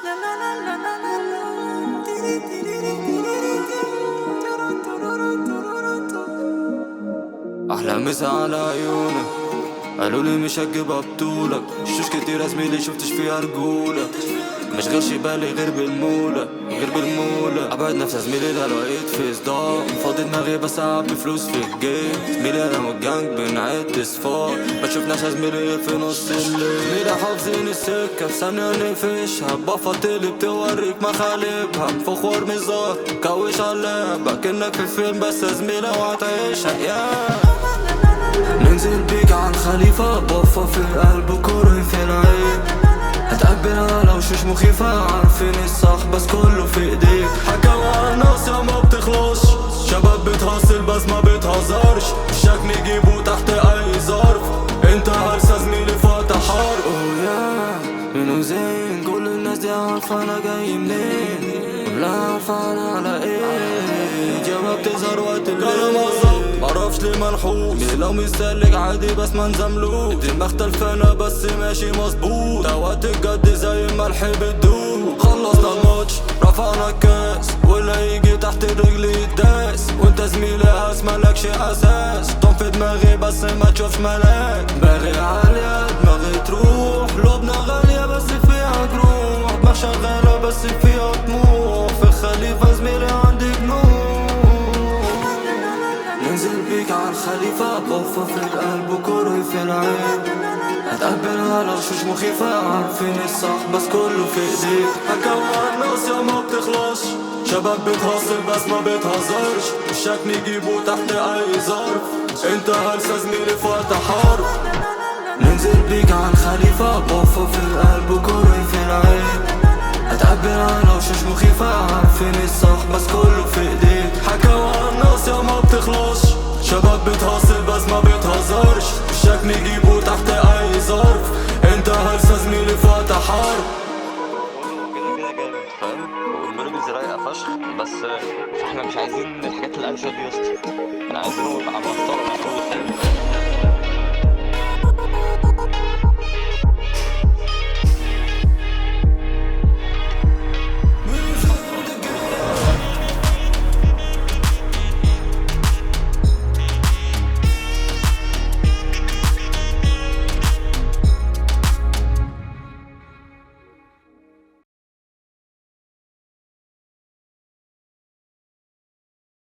احلى مسا على عيونك قالوا لي مش هتجيبها بطولك شوش كتير زميلي شفتش فيها رجولة مش غير بالي غير بالمولة غير بالمولة ابعد نفسي زميلي ده لقيت في صداع فاضي دماغي بس اعبي فلوس في الجيب زميلي انا والجانج بنعد صفار بشوفناش زميلي غير في نص الليل زميلي حافظين السكة في ثانية نقفشها بفط اللي بتوريك مخالبها فخور مزار كوش على اللعبة كأنك في فيلم بس زميلي وهتعيشها yeah. ننزل بيك عن خليفة بفة في القلب كره في العين هتقبل على وشوش مخيفة عارفين الصح بس كله في ايديك حكاوى على ناس يا ما بتخلصش شباب بتهصل بس ما بتهزرش الشك نجيبه تحت اي ظرف انت هرسة زميلي فاتح حرب اوه يا منو زين كل الناس دي عارفة انا جاي منين كلها عارفة انا على ايه جواب بتظهر وقت الليل معرفش ليه منحوس ليه لو مستهلك عادي بس ما نزملوش الدماغ تلفانة بس ماشي مظبوط ده وقت الجد زي الملح بتدوب خلصنا الماتش رفعنا الكاس واللي يجي تحت الرجل يتداس وانت زميلي قاس مالكش اساس طن في دماغي بس ما تشوفش ملاك دماغي عالية دماغي تروح لبنى غالية بس فيها جروح دماغ شغالة بس فيها طموح في الخليفة زميلي عندي جنوح ننزل بيك على الخليفة بوفة في القلب وكره في العين هتقبل على وشوش مخيفة عارفين الصح بس كله في ايديك حكاوى الناس يا ما بتخلصش شباب بتهزر بس ما بتهزرش الشك نجيبه تحت اي ظرف انت هلسة زميلي في وقت حرب ننزل بيك على الخليفة بوفة في القلب وكره في العين هتقبل على وشوش مخيفة عارفين الصح بس كله في ايديك حكاوى الناس يا ما بتخلصش شباب بتهصل بس ما بتهزرش الشك نجيبه تحت اي ظرف انت هلسة زميلي في وقت حرب كده كده جامد فاهم والميلوديز رايقه فشخ بس احنا مش عايزين الحاجات القلشه دي يا اسطى احنا عايزينه يبقى محترم